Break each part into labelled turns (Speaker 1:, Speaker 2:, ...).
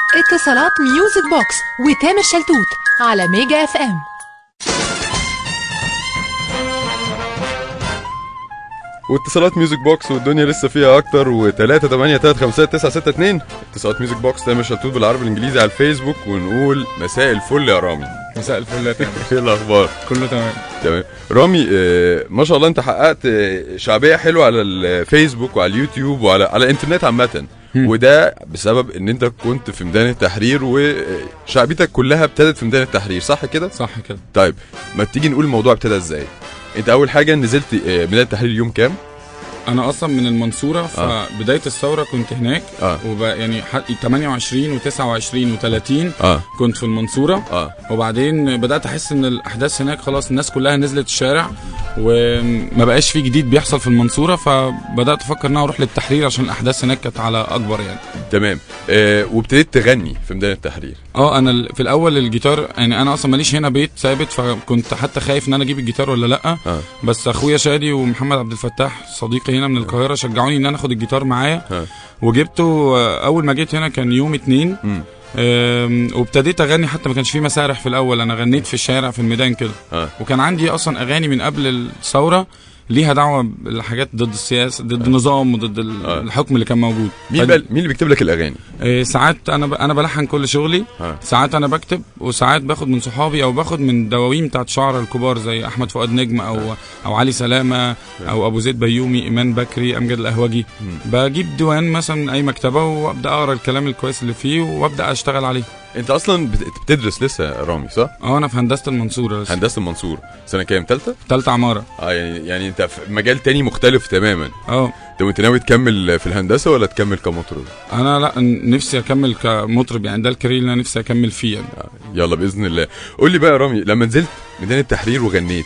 Speaker 1: اتصالات ميوزك بوكس وتامر شلتوت على ميجا اف ام
Speaker 2: واتصالات ميوزك بوكس والدنيا لسه فيها اكتر و3 8 3 5 9 6 2 اتصالات ميوزك بوكس تامر شلتوت بالعربي الانجليزي على الفيسبوك ونقول مساء الفل يا رامي
Speaker 3: مساء الفل يا تامر
Speaker 2: ايه الاخبار
Speaker 3: كله تمام
Speaker 2: تمام رامي آه ما شاء الله انت حققت آه، شعبيه حلوه على الفيسبوك وعلى اليوتيوب وعلى على الانترنت عامه وده بسبب ان انت كنت في ميدان التحرير وشعبيتك كلها ابتدت في ميدان التحرير صح كده
Speaker 3: صح كده
Speaker 2: طيب ما تيجي نقول الموضوع ابتدى ازاي انت اول حاجه نزلت آه، ميدان التحرير يوم كام
Speaker 3: انا اصلا من المنصوره فبدايه الثوره كنت هناك
Speaker 2: اه
Speaker 3: وب يعني ح- 28 و29 و30
Speaker 2: اه
Speaker 3: كنت في المنصوره
Speaker 2: اه
Speaker 3: وبعدين بدات احس ان الاحداث هناك خلاص الناس كلها نزلت الشارع وما بقاش في جديد بيحصل في المنصوره فبدات افكر ان انا اروح للتحرير عشان الاحداث هناك كانت على اكبر يعني
Speaker 2: تمام آه وابتديت تغني في ميدان التحرير
Speaker 3: اه انا ال- في الاول الجيتار يعني انا اصلا ماليش هنا بيت ثابت فكنت حتى خايف ان انا اجيب الجيتار ولا لا
Speaker 2: اه
Speaker 3: بس اخويا شادي ومحمد عبد الفتاح صديقي هنا من القاهره شجعوني ان انا اخد الجيتار معايا
Speaker 2: ها.
Speaker 3: وجبته آه، اول ما جيت هنا كان يوم اتنين
Speaker 2: امم
Speaker 3: آم، وابتديت اغني حتى ما كانش في مسارح في الاول انا غنيت في الشارع في الميدان كده
Speaker 2: اه
Speaker 3: وكان عندي اصلا اغاني من قبل الثوره ليها دعوه بالحاجات ضد السياسه ضد النظام وضد ال-
Speaker 2: آه.
Speaker 3: الحكم اللي كان موجود
Speaker 2: مين
Speaker 3: فد-
Speaker 2: بقى مين اللي بيكتب لك الاغاني
Speaker 3: آه، ساعات انا ب... انا بلحن كل شغلي
Speaker 2: ها.
Speaker 3: ساعات انا بكتب وساعات باخد من صحابي او باخد من دواوين بتاعت شعراء الكبار زي احمد فؤاد نجم او او علي سلامه او ابو زيد بيومي ايمان بكري امجد القهوجي
Speaker 2: مم.
Speaker 3: بجيب ديوان مثلا من اي مكتبه وابدا اقرا الكلام الكويس اللي فيه وابدا اشتغل عليه
Speaker 2: انت اصلا بت- بتدرس لسه يا رامي صح
Speaker 3: اه انا في هندسه المنصوره لسه
Speaker 2: هندسه المنصور سنه كام ثالثه
Speaker 3: تالتة عماره
Speaker 2: اه يعني يعني انت في مجال تاني مختلف تماما
Speaker 3: اه
Speaker 2: طب انت ناوي تكمل في الهندسه ولا تكمل كمطرب
Speaker 3: انا لا نفسي اكمل كمطرب يعني ده الكارير اللي انا نفسي اكمل فيه يعني
Speaker 2: آه، يلا باذن الله قول لي بقى يا رامي لما نزلت ميدان التحرير وغنيت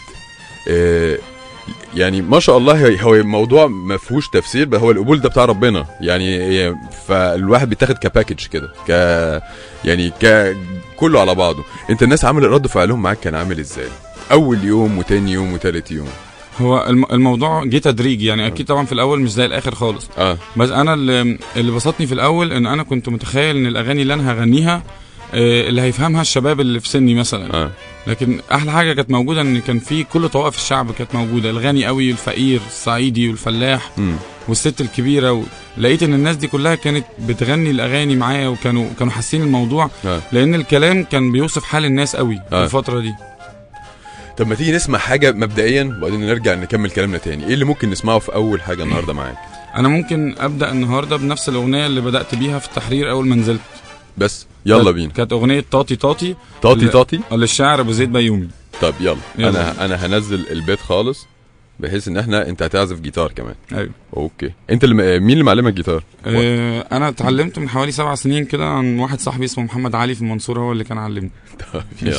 Speaker 2: آه يعني ما شاء الله هي- هو الموضوع ما فيهوش تفسير بقى هو القبول ده بتاع ربنا يعني هي- فالواحد بيتاخد كباكج كده ك يعني ك كله على بعضه انت الناس عامل رد فعلهم معاك كان عامل ازاي اول يوم وتاني يوم وتالت يوم
Speaker 3: هو الم- الموضوع جه تدريجي يعني اكيد طبعا في الاول مش زي الاخر خالص
Speaker 2: اه
Speaker 3: بس انا اللي, اللي بسطني في الاول ان انا كنت متخيل ان الاغاني اللي انا هغنيها آه، اللي هيفهمها الشباب اللي في سني مثلا
Speaker 2: اه
Speaker 3: لكن احلى حاجه كانت موجوده ان كان في كل طوائف الشعب كانت موجوده الغني قوي الفقير الصعيدي والفلاح
Speaker 2: امم
Speaker 3: والست الكبيره و... لقيت ان الناس دي كلها كانت بتغني الاغاني معايا وكانوا كانوا حاسين الموضوع
Speaker 2: آه.
Speaker 3: لان الكلام كان بيوصف حال الناس قوي في
Speaker 2: آه.
Speaker 3: الفتره دي
Speaker 2: طب ما تيجي نسمع حاجه مبدئيا وبعدين نرجع نكمل كلامنا تاني ايه اللي ممكن نسمعه في اول حاجه النهارده معاك
Speaker 3: انا ممكن ابدا النهارده بنفس الاغنيه اللي بدات بيها في التحرير اول ما نزلت
Speaker 2: بس يلا
Speaker 3: كانت-
Speaker 2: بينا
Speaker 3: كانت اغنيه طاطي طاطي
Speaker 2: طاطي
Speaker 3: لا.
Speaker 2: طاطي
Speaker 3: للشاعر ابو زيد بيومي
Speaker 2: طب يلا,
Speaker 3: يلا.
Speaker 2: انا انا هنزل البيت خالص بحيث ان احنا انت هتعزف جيتار كمان
Speaker 3: ايوه
Speaker 2: اوكي انت اللي مين اللي معلمك جيتار
Speaker 3: آه انا اتعلمت من حوالي سبع سنين كده عن واحد صاحبي اسمه محمد علي في المنصوره هو اللي كان علمني
Speaker 2: طب يلا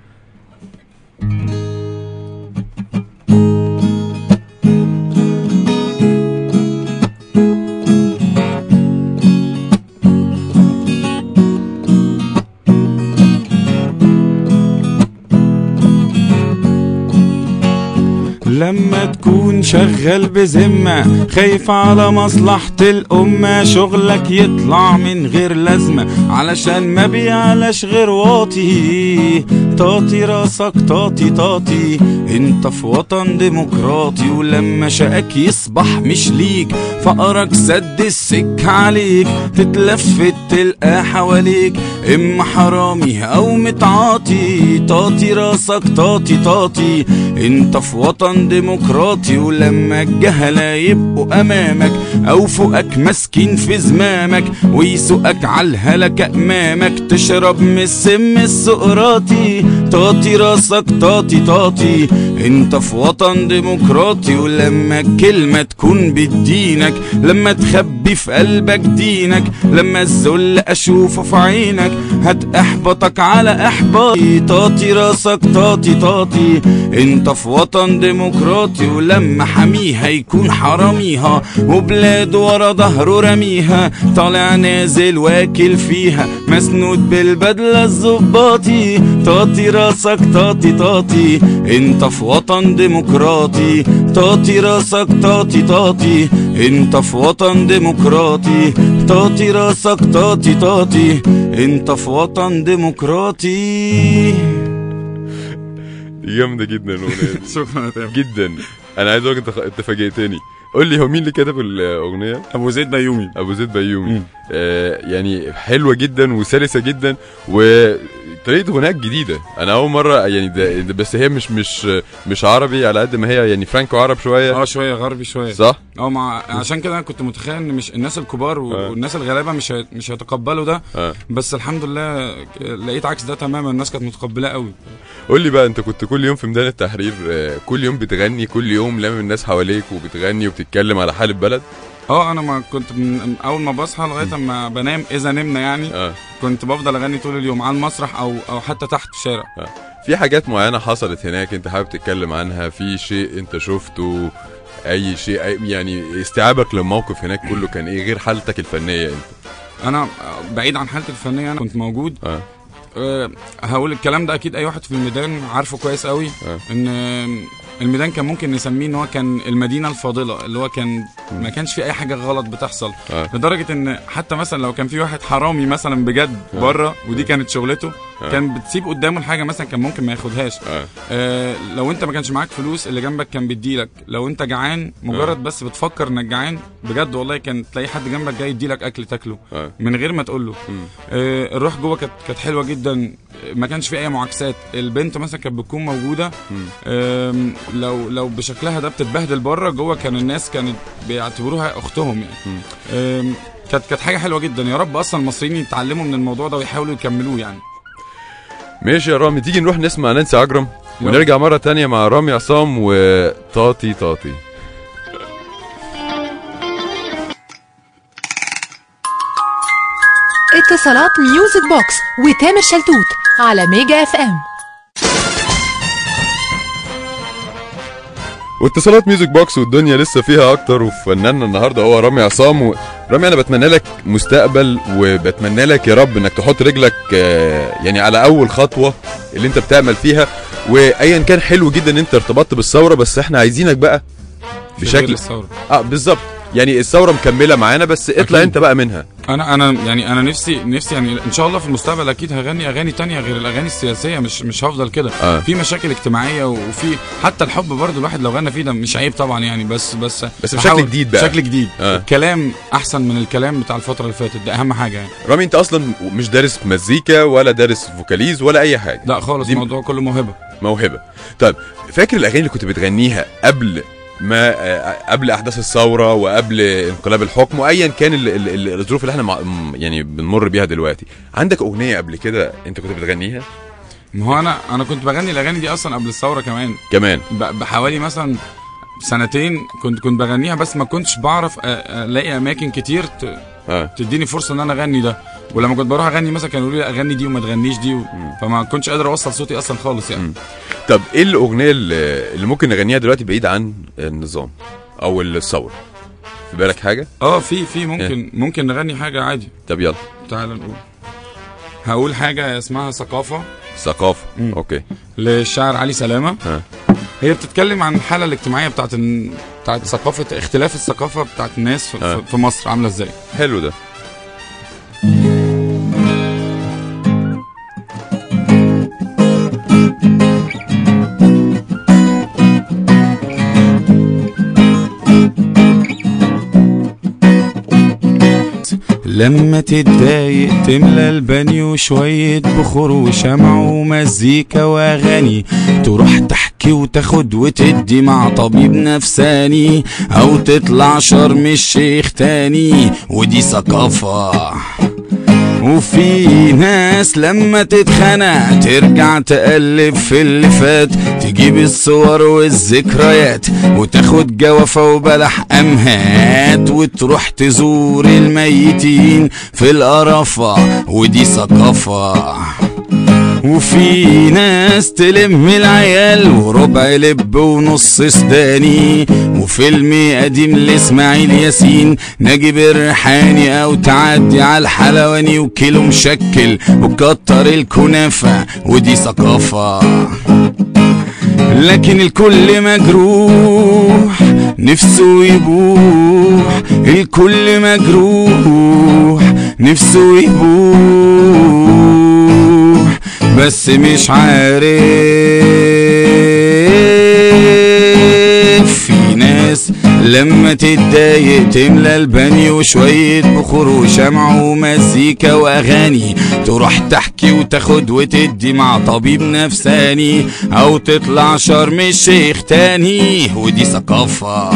Speaker 3: لما تكون شغال بذمة خايف على مصلحة الأمة شغلك يطلع من غير لازمة علشان ما بيعلاش غير واطي طاطي راسك طاطي طاطي انت في وطن ديمقراطي ولما شقك يصبح مش ليك فقرك سد السكة عليك تتلفت تلقى حواليك اما حرامي او متعاطي طاطي راسك طاطي طاطي انت في وطن ديمقراطي ولما الجهلة يبقوا امامك او فوقك مسكين في زمامك ويسوقك على الهلكة امامك تشرب من السم السقراطي طاطي راسك طاطي طاطي انت في وطن ديمقراطي ولما الكلمة تكون بدينك لما تخبي في قلبك دينك لما الذل اشوفه في عينك هتحبطك على احباطي طاطي راسك طاطي طاطي انت في وطن ديمقراطي ولما حميها يكون حراميها وبلاد ورا ظهره رميها طالع نازل واكل فيها مسنود بالبدلة الظباطي طاطي راسك طاطي طاطي انت في وطن ديمقراطي طاطي راسك طاطي طاطي انت في وطن ديمقراطي طاطي راسك طاطي طاطي انت في وطن ديمقراطي
Speaker 2: دي جامده جدا الاغنيه دي.
Speaker 3: شكرا يا تامر
Speaker 2: جدا انا عايز اقول لك انت انت فاجئتني قول لي هو مين اللي كتب الاغنيه
Speaker 3: ابو زيد بيومي
Speaker 2: ابو زيد بيومي
Speaker 3: مم.
Speaker 2: آه يعني حلوه جدا وسلسه جدا وطريقه غناء جديده انا اول مره يعني ده ده- بس هي مش مش مش عربي على قد ما هي يعني فرانكو عرب شويه
Speaker 3: اه شويه غربي شويه
Speaker 2: صح
Speaker 3: اه مع عشان كده انا كنت متخيل ان مش الناس الكبار و-
Speaker 2: آه.
Speaker 3: والناس الغلابه مش هي- مش هيتقبلوا ده
Speaker 2: اه
Speaker 3: بس الحمد لله ك- لقيت عكس ده تماما الناس كانت متقبلاه قوي
Speaker 2: قول لي بقى انت كنت كل يوم في ميدان التحرير آه، كل يوم بتغني كل يوم لامم الناس حواليك وبتغني وبتتكلم على حال البلد
Speaker 3: اه انا ما كنت من اول ما بصحى لغايه ما بنام اذا نمنا يعني
Speaker 2: اه
Speaker 3: كنت بفضل اغني طول اليوم على المسرح او او حتى تحت في الشارع
Speaker 2: في حاجات معينه حصلت هناك انت حابب تتكلم عنها في شيء انت شفته اي شيء أي يعني استيعابك للموقف هناك كله كان ايه غير حالتك الفنيه انت
Speaker 3: انا بعيد عن حالتي الفنيه انا كنت موجود
Speaker 2: اه
Speaker 3: أه هقول الكلام ده اكيد اي واحد في الميدان عارفه كويس قوي
Speaker 2: آه.
Speaker 3: ان الميدان كان ممكن نسميه ان هو كان المدينه الفاضله اللي هو كان ما كانش في اي حاجه غلط بتحصل
Speaker 2: اه
Speaker 3: لدرجه ان حتى مثلا لو كان في واحد حرامي مثلا بجد
Speaker 2: آه.
Speaker 3: بره ودي كانت شغلته
Speaker 2: آه.
Speaker 3: كان بتسيب قدامه الحاجه مثلا كان ممكن ما ياخدهاش
Speaker 2: اه
Speaker 3: آه لو انت ما كانش معاك فلوس اللي جنبك كان بيديلك لو انت جعان مجرد بس بتفكر انك جعان بجد والله كان تلاقي حد جنبك جاي يديلك اكل تاكله
Speaker 2: اه
Speaker 3: من غير ما تقول له
Speaker 2: مم.
Speaker 3: آه الروح جوه كانت كانت حلوه جدا ما كانش في اي معاكسات البنت مثلا كانت بتكون موجوده
Speaker 2: مم.
Speaker 3: آم، لو لو بشكلها ده بتتبهدل بره جوه كان الناس كانت بيعتبروها اختهم يعني
Speaker 2: مم.
Speaker 3: آم، كانت كانت حاجه حلوه جدا يا رب اصلا المصريين يتعلموا من الموضوع ده ويحاولوا يكملوه يعني
Speaker 2: ماشي يا رامي تيجي نروح نسمع نانسي عجرم
Speaker 3: يلا.
Speaker 2: ونرجع مرة تانية مع رامي عصام وطاطي طاطي
Speaker 1: اتصالات ميوزك بوكس وتامر شلتوت على ميجا اف ام
Speaker 2: واتصالات ميوزك بوكس والدنيا لسه فيها اكتر وفناننا النهارده هو رامي عصام و... رامي انا بتمنى لك مستقبل وبتمنى لك يا رب انك تحط رجلك آه، يعني على اول خطوه اللي انت بتعمل فيها وايا كان حلو جدا ان انت ارتبطت بالثوره بس احنا عايزينك بقى
Speaker 3: في غير
Speaker 2: بشكل
Speaker 3: الثوره
Speaker 2: اه بالظبط يعني الثوره مكمله معانا بس اطلع
Speaker 3: أكيد.
Speaker 2: انت بقى منها
Speaker 3: انا انا يعني انا نفسي نفسي يعني ان شاء الله في المستقبل اكيد هغني اغاني تانية غير الاغاني السياسيه مش مش هفضل كده
Speaker 2: آه.
Speaker 3: في مشاكل اجتماعيه وفي حتى الحب برضو الواحد لو غنى فيه ده مش عيب طبعا يعني بس بس
Speaker 2: بس بشكل
Speaker 3: هحاول-
Speaker 2: جديد بقى.
Speaker 3: بشكل جديد
Speaker 2: آه.
Speaker 3: الكلام احسن من الكلام بتاع الفتره اللي فاتت ده اهم حاجه يعني
Speaker 2: رامي انت اصلا مش دارس مزيكا ولا دارس فوكاليز ولا اي حاجه
Speaker 3: لا خالص
Speaker 2: دي-
Speaker 3: الموضوع كله موهبه
Speaker 2: موهبه طيب فاكر الاغاني اللي كنت بتغنيها قبل ما آه، قبل احداث الثوره وقبل انقلاب الحكم وايا كان ال- ال- ال- الظروف اللي احنا مع- م- يعني بنمر بيها دلوقتي عندك اغنيه قبل كده انت كنت بتغنيها
Speaker 3: ما هو انا انا كنت بغني الاغاني دي اصلا قبل الثوره كمان
Speaker 2: كمان
Speaker 3: ب- بحوالي مثلا سنتين كنت كنت بغنيها بس ما كنتش بعرف أ- الاقي اماكن كتير ت-
Speaker 2: اه
Speaker 3: تديني فرصه ان انا اغني ده ولما كنت بروح اغني مثلا كانوا يقولوا لي اغني دي وما تغنيش دي و... فما كنتش قادر اوصل صوتي اصلا خالص يعني
Speaker 2: مم. طب ايه الاغنيه اللي, اللي ممكن نغنيها دلوقتي بعيد عن النظام او الثوره في بالك حاجه
Speaker 3: اه في في ممكن ممكن نغني حاجه عادي
Speaker 2: طب يلا
Speaker 3: تعال نقول هقول حاجه اسمها ثقافه
Speaker 2: ثقافه
Speaker 3: مم.
Speaker 2: اوكي
Speaker 3: للشاعر علي سلامه
Speaker 2: ها.
Speaker 3: هي بتتكلم عن الحاله الاجتماعيه بتاعت ال... بتاعت ثقافه اختلاف الثقافه بتاعت الناس في,
Speaker 2: ها.
Speaker 3: في- في مصر عامله ازاي
Speaker 2: حلو ده
Speaker 3: لما تتضايق تملى البانيو شوية بخور وشمع ومزيكا واغاني تروح تحكي وتاخد وتدي مع طبيب نفساني او تطلع شرم الشيخ تاني ودي ثقافة وفي ناس لما تتخنق ترجع تقلب في اللي فات تجيب الصور والذكريات وتاخد جوافة وبلح أمهات وتروح تزور الميتين في القرفة ودي ثقافة وفي ناس تلم العيال وربع لب ونص سداني وفيلم قديم لاسماعيل ياسين نجيب الريحاني او تعدي على الحلواني وكيلو مشكل وكتر الكنافة ودي ثقافة لكن الكل مجروح نفسه يبوح الكل مجروح نفسه يبوح بس مش عارف في ناس لما تتضايق تملى البانيو شوية بخور وشمع ومزيكا واغاني تروح تحكي وتاخد وتدي مع طبيب نفساني او تطلع شرم الشيخ تاني ودي ثقافة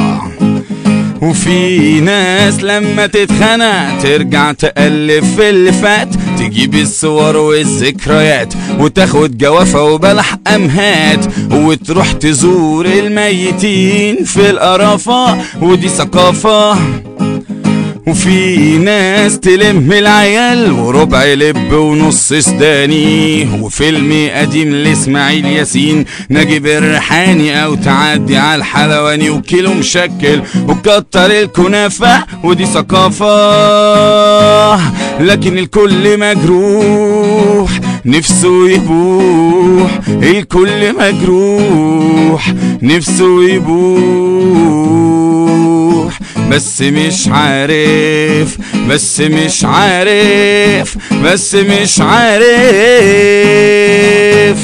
Speaker 3: وفي ناس لما تتخنق ترجع تألف في اللي فات تجيب الصور والذكريات وتاخد جوافة وبلح أمهات وتروح تزور الميتين في القرافة ودي ثقافة وفي ناس تلم العيال وربع لب ونص سداني وفيلم قديم لاسماعيل ياسين نجيب الريحاني او تعدي على الحلواني وكيلو مشكل وكتر الكنافة ودي ثقافة لكن الكل مجروح نفسه يبوح الكل مجروح نفسه يبوح بس مش عارف بس مش عارف بس مش عارف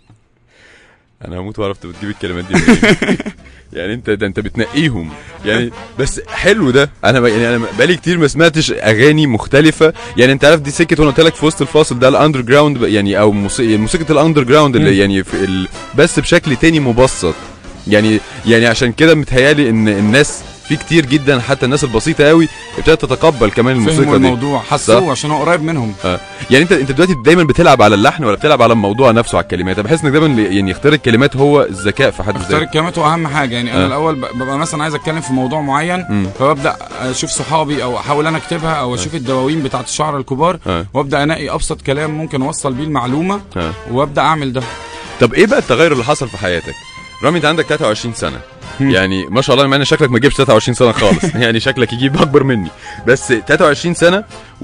Speaker 2: انا هموت واعرف انت بتجيب الكلمات دي منين. يعني انت ده انت بتنقيهم يعني بس حلو ده انا ب- يعني انا بقالي كتير ما سمعتش اغاني مختلفه يعني انت عارف دي سكه وانا قلت لك في وسط الفاصل ده الاندر جراوند يعني او موسيقى موسيقى الاندر جراوند اللي يعني في ال... بس بشكل تاني مبسط يعني يعني عشان كده متهيالي ان الناس في كتير جدا حتى الناس البسيطه قوي ابتدت تتقبل كمان
Speaker 3: فهموا
Speaker 2: الموسيقى دي
Speaker 3: الموضوع
Speaker 2: صح.
Speaker 3: حسوه عشان هو قريب منهم
Speaker 2: آه. يعني انت انت دلوقتي دايما بتلعب على اللحن ولا بتلعب على الموضوع نفسه على الكلمات انا بحس انك دايما اللي- يعني اختيار الكلمات هو الذكاء في حد
Speaker 3: اختار
Speaker 2: ذاته
Speaker 3: الكلمات هو اهم حاجه يعني انا
Speaker 2: آه.
Speaker 3: الاول ب- ببقى مثلا عايز اتكلم في موضوع معين
Speaker 2: مم.
Speaker 3: فببدا اشوف صحابي او احاول انا اكتبها او اشوف الدواوين بتاعت الشعراء الكبار
Speaker 2: آه.
Speaker 3: وابدا انقي ابسط كلام ممكن اوصل بيه المعلومه
Speaker 2: آه.
Speaker 3: وابدا اعمل ده
Speaker 2: طب ايه بقى التغير اللي حصل في حياتك رامي انت عندك 23 سنه
Speaker 3: مم.
Speaker 2: يعني ما شاء الله مع ان شكلك ما تجيبش 23 سنه خالص يعني شكلك يجيب اكبر مني بس 23 سنه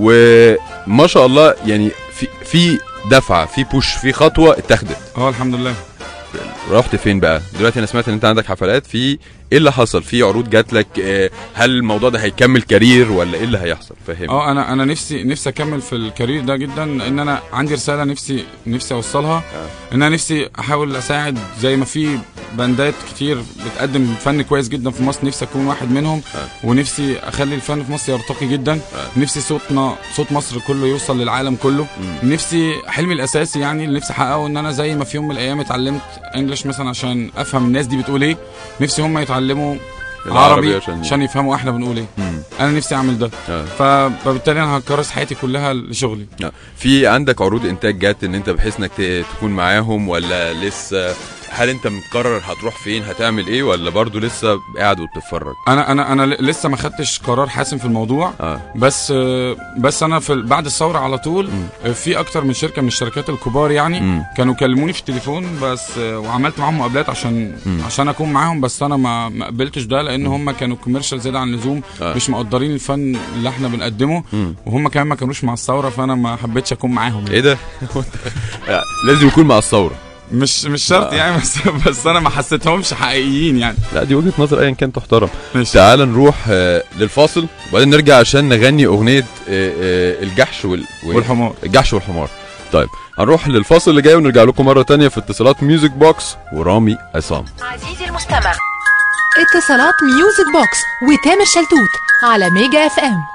Speaker 2: وما شاء الله يعني في في دفعه في بوش في خطوه اتخذت
Speaker 3: اه الحمد لله
Speaker 2: رحت فين بقى دلوقتي انا سمعت ان انت عندك حفلات في ايه اللي حصل في عروض جات لك آه، هل الموضوع ده هيكمل كارير ولا ايه اللي هيحصل فاهم
Speaker 3: اه انا انا نفسي نفسي اكمل في الكارير ده جدا لان انا عندي رساله نفسي نفسي اوصلها ان انا نفسي احاول اساعد زي ما في باندات كتير بتقدم فن كويس جدا في مصر نفسي اكون واحد منهم ونفسي اخلي الفن في مصر يرتقي جدا نفسي صوتنا صوت مصر كله يوصل للعالم كله نفسي حلمي الاساسي يعني اللي نفسي احققه ان انا زي ما في يوم من الايام اتعلمت انجلش مثلا عشان افهم الناس دي بتقول ايه نفسي هم يتعلموا
Speaker 2: العربي
Speaker 3: عربي
Speaker 2: عشان-
Speaker 3: عشان, يفهموا احنا بنقول ايه
Speaker 2: مم.
Speaker 3: انا نفسي اعمل ده
Speaker 2: آه.
Speaker 3: فبالتالي انا هكرس حياتي كلها لشغلي
Speaker 2: آه. في عندك عروض انتاج جات ان انت بحيث انك ت- تكون معاهم ولا لسه هل انت مقرر هتروح فين هتعمل ايه ولا برضو لسه قاعد وبتتفرج
Speaker 3: انا انا انا ل- لسه ما خدتش قرار حاسم في الموضوع
Speaker 2: اه
Speaker 3: بس آه، بس انا في ال- بعد الثوره على طول آه، في اكتر من شركه من الشركات الكبار يعني
Speaker 2: مم.
Speaker 3: كانوا كلموني في التليفون بس آه، وعملت معاهم مقابلات عشان عشان اكون معاهم بس انا ما ما قبلتش ده لان هم كانوا كوميرشال زياده عن اللزوم
Speaker 2: آه.
Speaker 3: مش مقدرين الفن اللي احنا بنقدمه
Speaker 2: مم.
Speaker 3: وهم كمان ما كانوش مع الثوره فانا ما حبيتش اكون معاهم
Speaker 2: ايه ده آه، لازم يكون مع الثوره
Speaker 3: مش مش شرط يعني بس بس انا ما حسيتهمش حقيقيين يعني
Speaker 2: لا دي وجهه نظر ايا كان تحترم
Speaker 3: ماشي.
Speaker 2: تعال نروح آه، للفاصل وبعدين نرجع عشان نغني اغنيه آه، آه، الجحش وال... وال-
Speaker 3: والحمار
Speaker 2: الجحش والحمار طيب هنروح للفاصل اللي جاي ونرجع لكم مره تانية في اتصالات ميوزك بوكس ورامي عصام
Speaker 4: عزيزي المستمع
Speaker 1: اتصالات ميوزك بوكس وتامر شلتوت على ميجا اف ام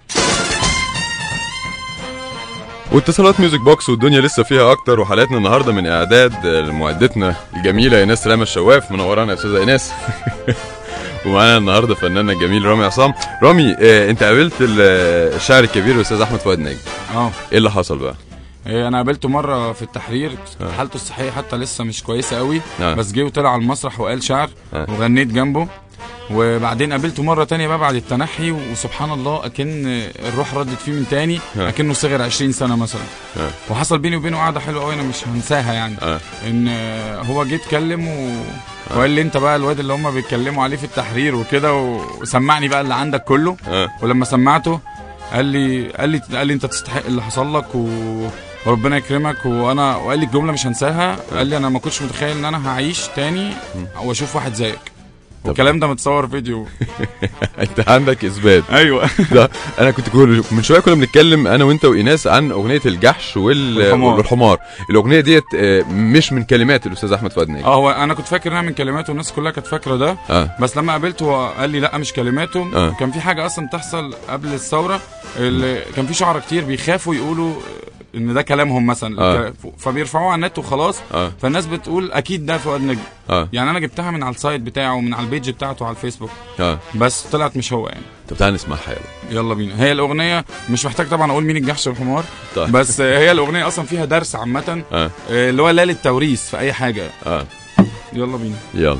Speaker 2: واتصالات ميوزك بوكس والدنيا لسه فيها اكتر وحلقتنا النهارده من اعداد آه، معدتنا الجميله ايناس سلامه الشواف منورانا يا استاذه ايناس ومعانا النهارده فناننا الجميل رامي عصام رامي آه انت قابلت ال- آه، الشاعر الكبير الاستاذ احمد فؤاد ناجم
Speaker 3: اه
Speaker 2: ايه اللي حصل بقى
Speaker 3: إيه، انا قابلته مره في التحرير
Speaker 2: آه.
Speaker 3: حالته الصحيه حتى لسه مش كويسه قوي
Speaker 2: آه.
Speaker 3: بس جه وطلع على المسرح وقال شعر
Speaker 2: آه.
Speaker 3: وغنيت جنبه وبعدين قابلته مره تانية بقى بعد التنحي وسبحان الله اكن الروح ردت فيه من تاني
Speaker 2: ها.
Speaker 3: اكنه صغر 20 سنه مثلا
Speaker 2: ها.
Speaker 3: وحصل بيني وبينه قعده حلوه قوي انا مش هنساها يعني
Speaker 2: اه
Speaker 3: ان هو جه اتكلم و... وقال لي انت بقى الواد اللي هم بيتكلموا عليه في التحرير وكده وسمعني بقى اللي عندك كله
Speaker 2: اه
Speaker 3: ولما سمعته قال لي قال لي قال لي انت تستحق اللي حصل لك و... وربنا يكرمك وانا وقال لي الجمله مش هنساها قال لي انا ما كنتش متخيل ان انا هعيش تاني واشوف واحد زيك والكلام ده متصور فيديو
Speaker 2: انت عندك اثبات
Speaker 3: ايوه
Speaker 2: لا انا كنت كل من شويه كنا بنتكلم انا وانت وايناس عن اغنيه الجحش وال...
Speaker 3: والحمار.
Speaker 2: والحمار الاغنيه ديت آه، مش من كلمات الاستاذ احمد فؤاد ناجي
Speaker 3: اه هو انا كنت فاكر انها من كلماته والناس كلها كانت فاكره ده
Speaker 2: اه
Speaker 3: بس لما قابلته هو قال لي لا مش كلماته
Speaker 2: آه.
Speaker 3: كان في حاجه اصلا تحصل قبل الثوره اللي كان في شعراء كتير بيخافوا يقولوا ان ده كلامهم مثلا
Speaker 2: آه.
Speaker 3: فبيرفعوه على النت وخلاص
Speaker 2: اه
Speaker 3: فالناس بتقول اكيد ده فؤاد نجم
Speaker 2: اه
Speaker 3: يعني انا جبتها من على السايت بتاعه ومن على البيج بتاعته على الفيسبوك
Speaker 2: اه
Speaker 3: بس طلعت مش هو يعني
Speaker 2: طب تعالى نسمعها يلا
Speaker 3: يلا بينا هي الاغنيه مش محتاج طبعا اقول مين الجحش والحمار
Speaker 2: طيب
Speaker 3: بس هي الاغنيه اصلا فيها درس عامه
Speaker 2: اه
Speaker 3: آه، اللي هو لا للتوريث في اي حاجه
Speaker 2: اه
Speaker 3: يلا بينا
Speaker 2: يلا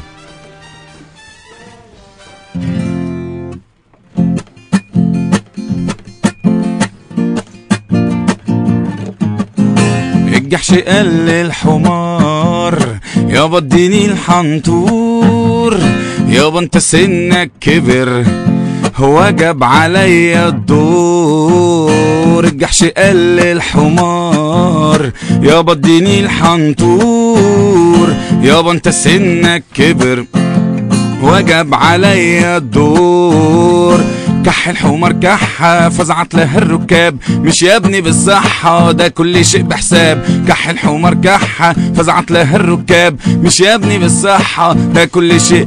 Speaker 3: الجحش قال للحمار يابا اديني الحنطور يابا انت سنك كبر هو جاب عليا الدور الجحش قال للحمار يابا اديني الحنطور يابا انت سنك كبر وجب عليا الدور كح الحمار كحة فزعت له الركاب مش يا ابني بالصحة ده كل شيء بحساب كح الحمار كحة فزعت له الركاب مش يا ابني بالصحة ده كل شيء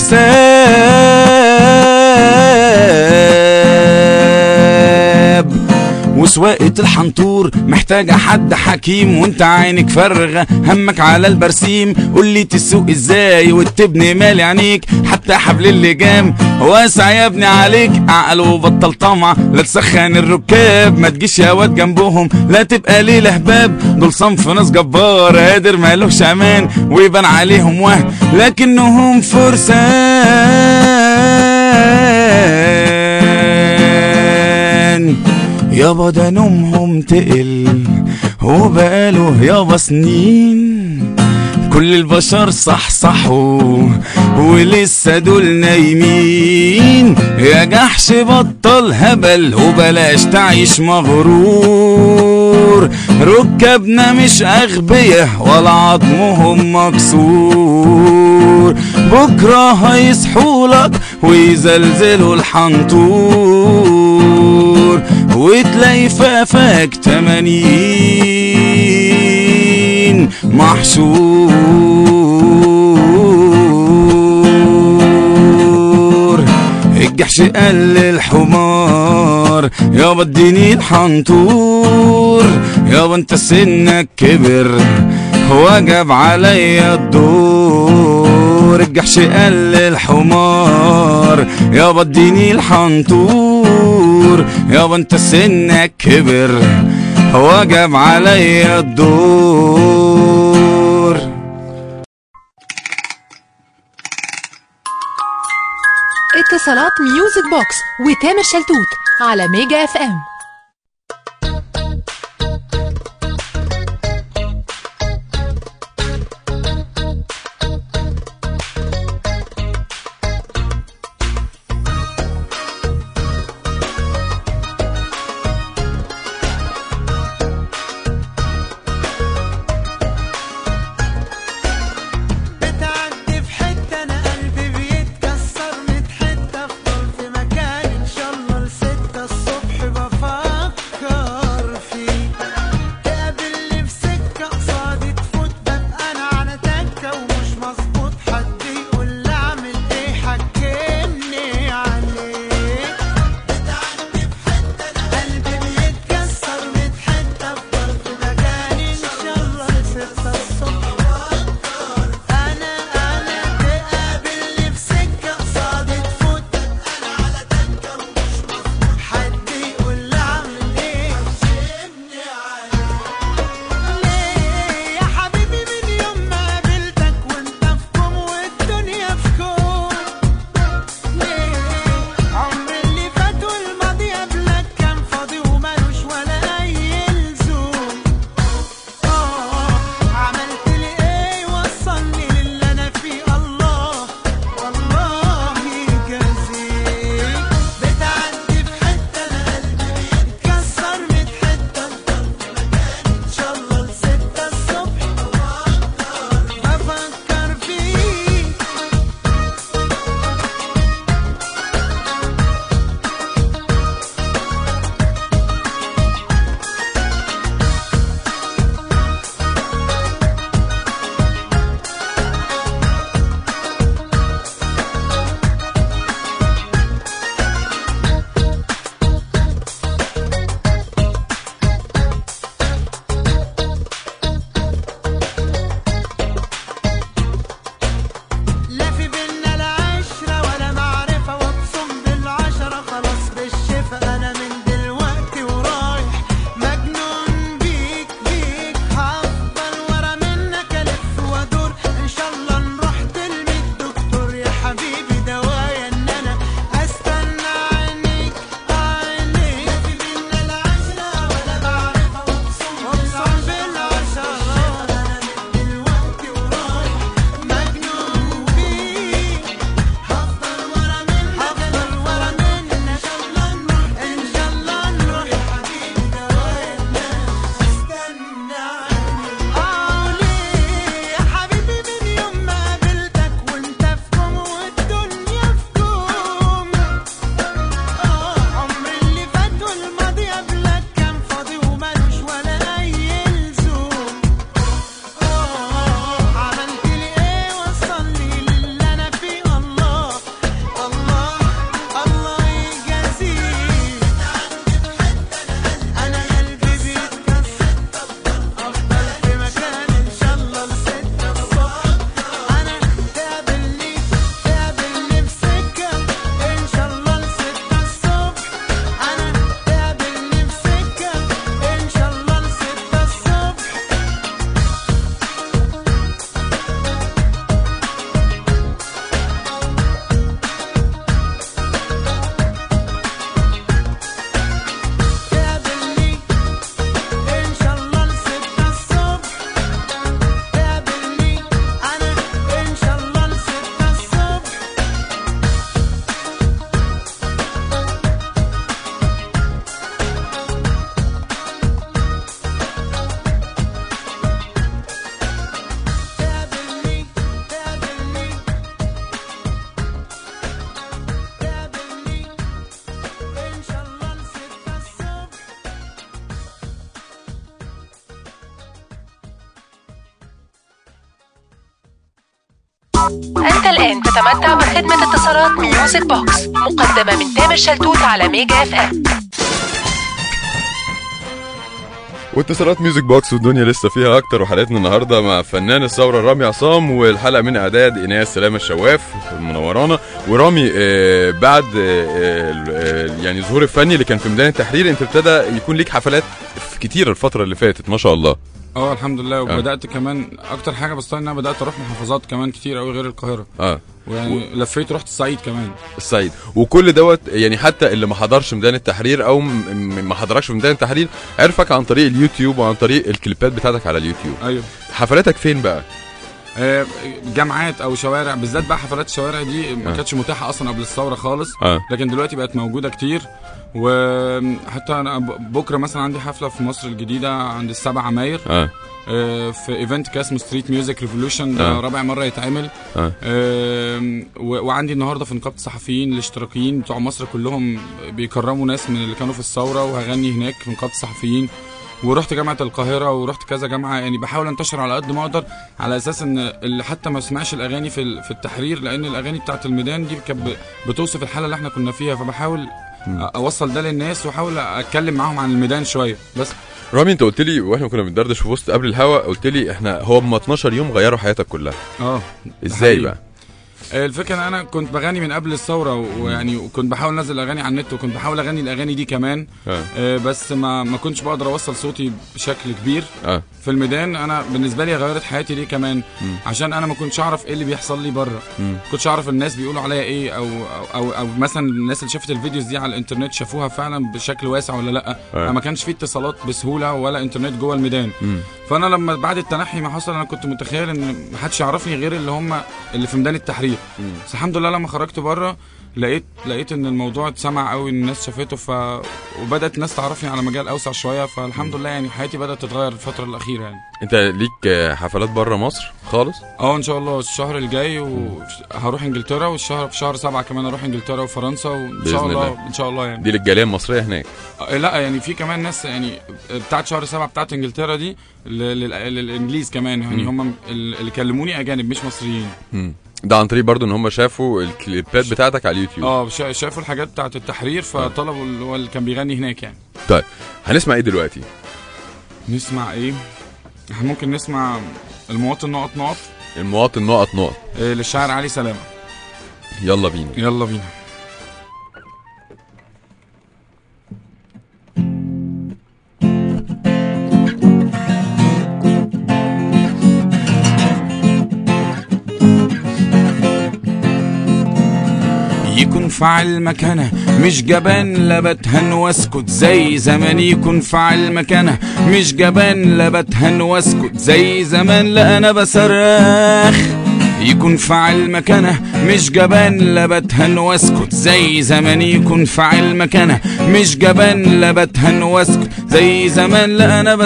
Speaker 3: بحساب وسواقة الحنطور محتاجة حد حكيم وانت عينك فارغة همك على البرسيم قول لي تسوق ازاي وتبني مال عينيك حتى حبل اللجام واسع يا ابني عليك عقل وبطل طمع لا تسخن الركاب ما تجيش يا واد جنبهم لا تبقى ليه لهباب دول صنف ناس جبار قادر مالوش امان ويبان عليهم وهم لكنهم فرسان يابا ده نومهم تقل وبقاله يابا سنين كل البشر صحصحوا ولسه دول نايمين يا جحش بطل هبل وبلاش تعيش مغرور ركبنا مش أغبية ولا عظمهم مكسور بكرة هيصحوا لك ويزلزلوا الحنطور وتلاقي في قفاك تمانين محشور الجحش قال للحمار يابا اديني الحنطور يابا انت سنك كبر وجب عليا الدور الجحش قال للحمار يابا اديني الحنطور يابا انت سنك كبر وجب عليا الدور
Speaker 1: اتصالات ميوزك بوكس وتامر شلتوت على ميجا اف ام
Speaker 4: بتعدي في حتة أنا قلبي بيتكسر ميت حتة أفضل في مكاني إن شاء الله لستة الصبح بفكر
Speaker 1: أنت الآن تتمتع بخدمة اتصالات ميوزك بوكس مقدمة من تامر شلتوت على ميجا اف ام
Speaker 2: واتصالات ميوزك بوكس والدنيا لسه فيها اكتر وحلقتنا النهارده مع فنان الثوره رامي عصام والحلقه من اعداد ايناس سلامه الشواف منورانا ورامي آه بعد آه آه يعني ظهور الفني اللي كان في ميدان التحرير انت ابتدى يكون ليك حفلات كتير الفتره اللي فاتت ما شاء الله
Speaker 3: اه الحمد لله وبدات كمان اكتر حاجه بسطاني ان انا بدات اروح محافظات كمان كتير قوي غير القاهره
Speaker 2: اه
Speaker 3: ويعني لفيت رحت الصعيد كمان
Speaker 2: الصعيد وكل دوت يعني حتى اللي ما حضرش ميدان التحرير او م- م- ما حضركش في ميدان التحرير عرفك عن طريق اليوتيوب وعن طريق الكليبات بتاعتك على اليوتيوب
Speaker 3: ايوه
Speaker 2: حفلاتك فين بقى
Speaker 3: آه، جامعات او شوارع بالذات بقى حفلات الشوارع دي
Speaker 2: آه.
Speaker 3: ما كانتش متاحه اصلا قبل الثوره خالص
Speaker 2: اه
Speaker 3: لكن دلوقتي بقت موجوده كتير وحتى انا ب- بكره مثلا عندي حفله في مصر الجديده عند السبع عماير
Speaker 2: اه
Speaker 3: آه، في ايفنت كان اسمه ستريت ميوزك ريفولوشن ده
Speaker 2: آه.
Speaker 3: رابع مره يتعمل
Speaker 2: آه.
Speaker 3: آم، و- وعندي النهارده في نقابه الصحفيين الاشتراكيين بتوع مصر كلهم بيكرموا ناس من اللي كانوا في الثوره وهغني هناك في نقابه الصحفيين ورحت جامعه القاهره ورحت كذا جامعه يعني بحاول انتشر على قد ما اقدر على اساس ان اللي حتى ما سمعش الاغاني في ال- في التحرير لان الاغاني بتاعت الميدان دي كانت ب- بتوصف الحاله اللي احنا كنا فيها فبحاول أ- اوصل ده للناس واحاول اتكلم معاهم عن الميدان شويه بس
Speaker 2: رامي انت قلت لي واحنا كنا بندردش في وسط قبل الهوا قلت لي احنا هو هم 12 يوم غيروا حياتك كلها
Speaker 3: اه
Speaker 2: ازاي
Speaker 3: حقيقي.
Speaker 2: بقى
Speaker 3: الفكره ان انا كنت بغني من قبل الثوره و- ويعني وكنت بحاول انزل اغاني على النت وكنت بحاول اغني الاغاني دي كمان
Speaker 2: اه
Speaker 3: آه، بس ما ما كنتش بقدر اوصل صوتي بشكل كبير
Speaker 2: اه
Speaker 3: في الميدان انا بالنسبه لي غيرت حياتي ليه كمان
Speaker 2: مم.
Speaker 3: عشان انا ما كنتش اعرف ايه اللي بيحصل لي بره
Speaker 2: مم.
Speaker 3: كنتش اعرف الناس بيقولوا عليا ايه او او او, أو مثلا الناس اللي شافت الفيديوز دي على الانترنت شافوها فعلا بشكل واسع ولا لا
Speaker 2: آه.
Speaker 3: ما كانش في اتصالات بسهوله ولا انترنت جوه الميدان
Speaker 2: مم.
Speaker 3: فانا لما بعد التنحي ما حصل انا كنت متخيل ان ما حدش يعرفني غير اللي هم اللي في ميدان التحرير
Speaker 2: مم.
Speaker 3: بس الحمد لله لما خرجت بره لقيت لقيت ان الموضوع اتسمع قوي الناس شافته ف وبدات الناس تعرفني على مجال اوسع شويه فالحمد لله يعني حياتي بدات تتغير الفتره الاخيره يعني
Speaker 2: انت ليك آه، حفلات بره مصر خالص
Speaker 3: اه ان شاء الله الشهر الجاي وهروح انجلترا والشهر في شهر سبعة كمان اروح انجلترا وفرنسا وان
Speaker 2: بإذن
Speaker 3: شاء الله
Speaker 2: الله.
Speaker 3: ان شاء الله يعني
Speaker 2: دي للجاليه المصريه هناك
Speaker 3: آه، لا يعني في كمان ناس يعني بتاعت شهر سبعة بتاعت انجلترا دي لل- لل- للانجليز كمان يعني
Speaker 2: مم.
Speaker 3: هم اللي كلموني اجانب مش مصريين
Speaker 2: مم. ده عن طريق برضو ان هم شافوا الكليبات بتاعتك على اليوتيوب
Speaker 3: اه شا- شافوا الحاجات بتاعت التحرير فطلبوا اللي هو اللي كان بيغني هناك يعني
Speaker 2: طيب هنسمع ايه دلوقتي
Speaker 3: نسمع ايه احنا ممكن نسمع المواطن نقط نقط
Speaker 2: المواطن نقط نقط
Speaker 3: آه، للشاعر علي سلامه
Speaker 2: يلا بينا
Speaker 3: يلا بينا يكون فعل مكانه مش جبان لا بتهن واسكت زي زمان يكون فعل مكانه مش جبان لا بتهن واسكت زي زمان لا انا بصرخ يكون فعل مكانه مش جبان لا بتهن واسكت زي زمان يكون فعل مكانه مش جبان لا بتهن واسكت زي زمان لا انا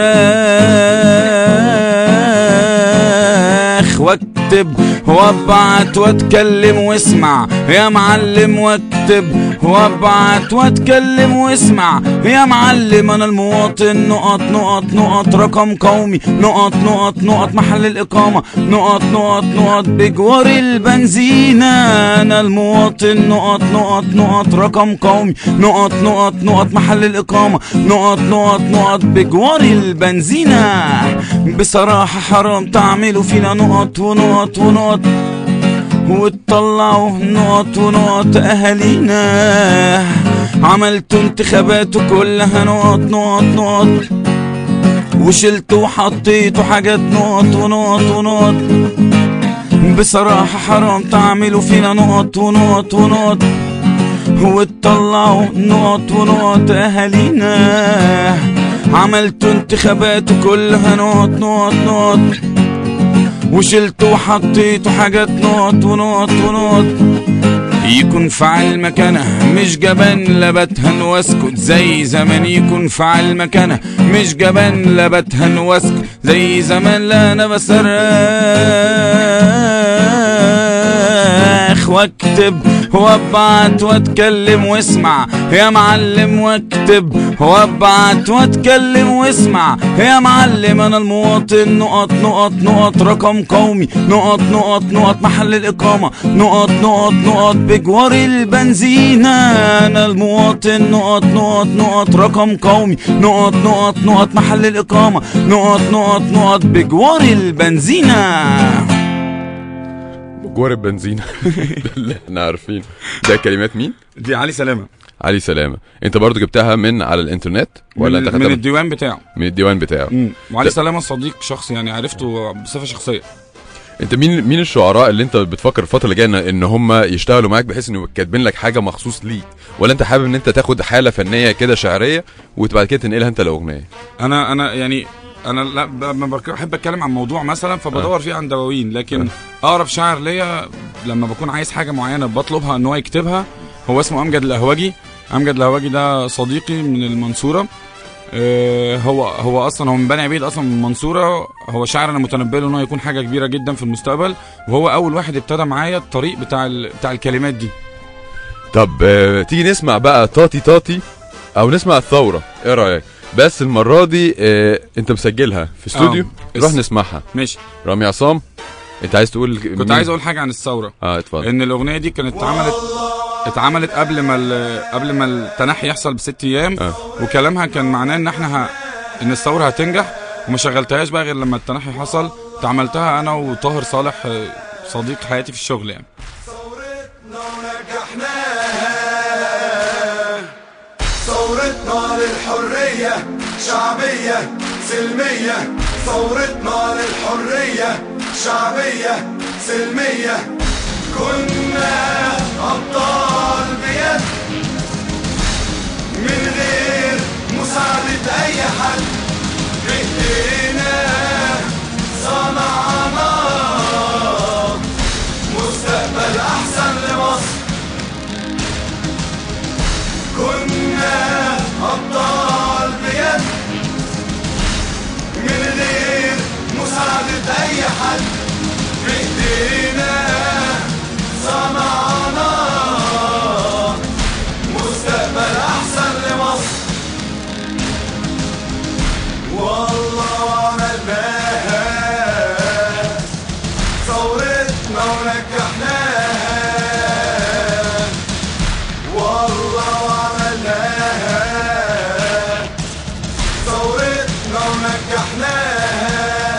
Speaker 3: بصرخ واكتب وابعت واتكلم واسمع يا معلم واكتب وابعت واتكلم واسمع يا معلم انا المواطن نقط نقط نقط رقم قومي نقط نقط نقط محل الاقامه نقط نقط نقط بجوار البنزينه انا المواطن نقط نقط نقط رقم قومي نقط نقط نقط محل الاقامه نقط نقط نقط بجوار البنزينه بصراحه حرام تعملوا فينا نقط ونقط ونقط وتطلعوا نقط ونقط اهالينا عملتوا انتخابات كلها نقط نقط نقط وشلتوا وحطيتوا حاجات نقط ونقط ونقط بصراحة حرام تعملوا فينا نقط ونقط ونقط وتطلعوا نقط ونقط اهالينا عملتوا انتخابات كلها نقط نقط نقط وشلتوا وحطيتوا حاجات نقط ونقط ونقط يكون فعل مكانه مش جبان لا بتهن واسكت زي زمان يكون فعل مكانه مش جبان لا بتهن واسكت زي زمان لا انا اخ واكتب وابعت واتكلم واسمع يا معلم واكتب وابعت واتكلم واسمع يا معلم انا المواطن نقط نقط نقط رقم قومي نقط نقط نقط محل الاقامه نقط نقط نقط بجوار البنزينه انا المواطن نقط نقط نقط رقم قومي نقط نقط نقط محل الاقامه نقط نقط نقط بجوار البنزينه
Speaker 2: جوار البنزين ده اللي احنا عارفين ده كلمات مين
Speaker 3: دي علي سلامه
Speaker 2: علي سلامه انت برضو جبتها من على الانترنت ولا
Speaker 3: من,
Speaker 2: انت
Speaker 3: من
Speaker 2: خدتها من,
Speaker 3: الديوان بتاعه
Speaker 2: من الديوان بتاعه
Speaker 3: مم. وعلي
Speaker 2: ده-
Speaker 3: سلامه صديق شخص يعني عرفته بصفه شخصيه
Speaker 2: انت مين مين الشعراء اللي انت بتفكر الفتره اللي جايه ان- ان هم يشتغلوا معاك بحيث انه كاتبين لك حاجه مخصوص ليك ولا انت حابب ان انت تاخد حاله فنيه كده شعريه وبعد كده تنقلها انت لاغنيه
Speaker 3: انا انا يعني انا لا ب- لما بك- بحب اتكلم عن موضوع مثلا فبدور فيه عن دواوين لكن اقرب شاعر ليا لما بكون عايز حاجه معينه بطلبها ان هو يكتبها هو اسمه امجد القهوجي امجد القهوجي ده صديقي من المنصوره آه، هو هو اصلا هو من بني عبيد اصلا من المنصوره هو شاعر انا متنبئ له ان هو يكون حاجه كبيره جدا في المستقبل وهو اول واحد ابتدى معايا الطريق بتاع ال- بتاع الكلمات دي
Speaker 2: طب آه، تيجي نسمع بقى طاطي طاطي او نسمع الثوره ايه رايك بس المره دي آه، انت مسجلها في استوديو
Speaker 3: آه.
Speaker 2: نروح
Speaker 3: اس-
Speaker 2: نسمعها
Speaker 3: ماشي
Speaker 2: رامي عصام انت عايز تقول
Speaker 3: كنت عايز اقول حاجه عن الثوره
Speaker 2: اه اتفضل
Speaker 3: ان الاغنيه دي كانت اتعملت اتعملت قبل ما ال- قبل ما التنحي يحصل بست ايام
Speaker 2: آه.
Speaker 3: وكلامها كان معناه ان احنا ه... ان الثوره هتنجح وما شغلتهاش بقى غير لما التنحي حصل اتعملتها انا وطاهر صالح آه، صديق حياتي في الشغل يعني
Speaker 5: ثورتنا للحرية شعبية سلمية ثورتنا للحرية شعبية سلمية كنا أبطال بيد من غير مساعدة أي حد بإيدينا صنعنا مستقبل أحسن لمصر كنا أبطال بيد من غير مساعدة أي حد بإيدينا صنعنا مستقبل أحسن لمصر والله عملناها ثورتنا ونجحناها والله وعملناها ثورتنا ونجحناها